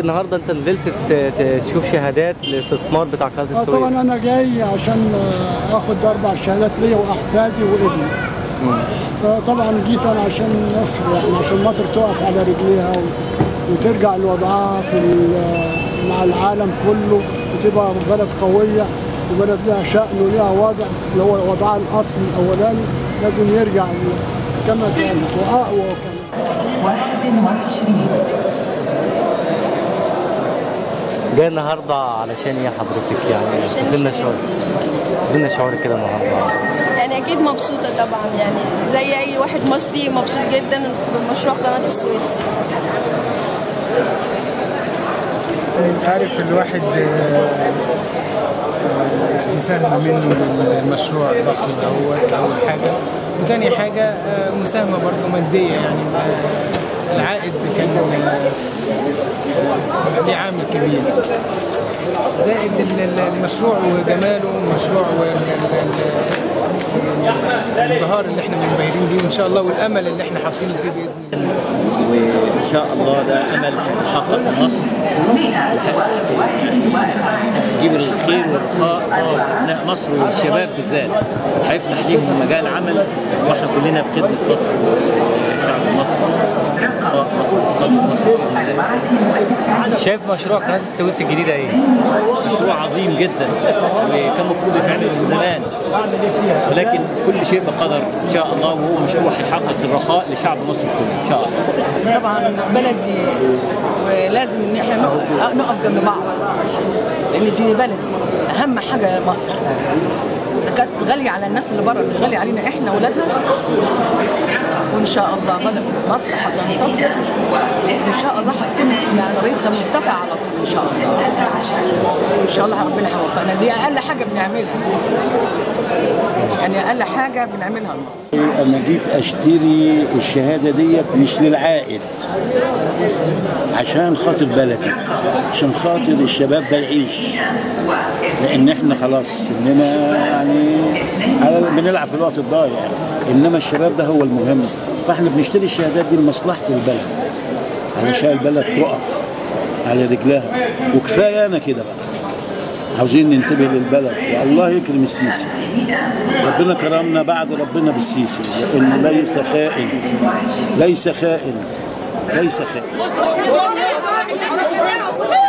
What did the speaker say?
النهارده انت نزلت ت- ت- تشوف شهادات الاستثمار بتاع قناه آه، السويس طبعا انا جاي عشان آه، اخد اربع شهادات ليا واحفادي وابني فطبعا جيت انا عشان مصر يعني عشان مصر تقف على رجليها و- وترجع لوضعها في ال- مع العالم كله وتبقى بلد قويه وبلد لها شأن ولها وضع اللي هو وضعها الاصلي الاولاني لازم يرجع ل- كما كانت واقوى كمان 21 جاي النهارده علشان ايه حضرتك يعني عشان سيب لنا شعور الشهادة. سيب لنا شعورك كده النهارده يعني اكيد مبسوطه طبعا يعني زي اي واحد مصري مبسوط جدا بمشروع قناه السويس انت عارف الواحد آه، آه، مساهمة منه للمشروع الضخم دوت أول حاجة وتاني حاجة آه، مساهمة برضه مادية يعني آه، العائد كان آه، ليه عامل كبير زائد ال- ال- المشروع وجماله والمشروع والازدهار اللي احنا منبهرين بيه وان شاء الله والامل اللي احنا حاطينه فيه باذن الله وان شاء الله ده امل هيتحقق في مصر يجيب الخير والرخاء لا، مصر والشباب بالذات هيفتح ليهم مجال عمل واحنا كلنا في خدمه مصر وشعب مصر رخاء مصر وتقدم مصر بإذن الله. شايف مشروع قناه السويس الجديده ايه؟ مشروع عظيم جدا وكان المفروض يتعمل من زمان ولكن كل شيء بقدر ان شاء الله وهو مشروع هيحقق الرخاء لشعب مصر كله ان شاء الله طبعا بلدي ولازم ان احنا نقف نقف جنب بعض لان دي بلدي اهم حاجه مصر اذا كانت غاليه على الناس اللي بره مش غاليه علينا احنا ولادها وان شاء الله بلد مصر هتنتصر ان شاء الله هتكون يعني ريتها مرتفعه على طول ان شاء الله ان شاء الله ربنا هيوفقنا دي اقل حاجه بنعملها يعني اقل حاجه بنعملها لمصر انا جيت اشتري الشهاده ديت مش للعائد عشان خاطر بلدي عشان خاطر الشباب ده يعيش لان احنا خلاص اننا يعني على بنلعب في الوقت الضايع انما الشباب ده هو المهم فاحنا بنشتري الشهادات دي لمصلحه البلد علشان البلد تقف على رجلها وكفايه انا كده بقى عاوزين ننتبه للبلد والله يكرم السيسي ربنا كرمنا بعد ربنا بالسيسي لأنه ليس خائن ليس خائن ليس خائن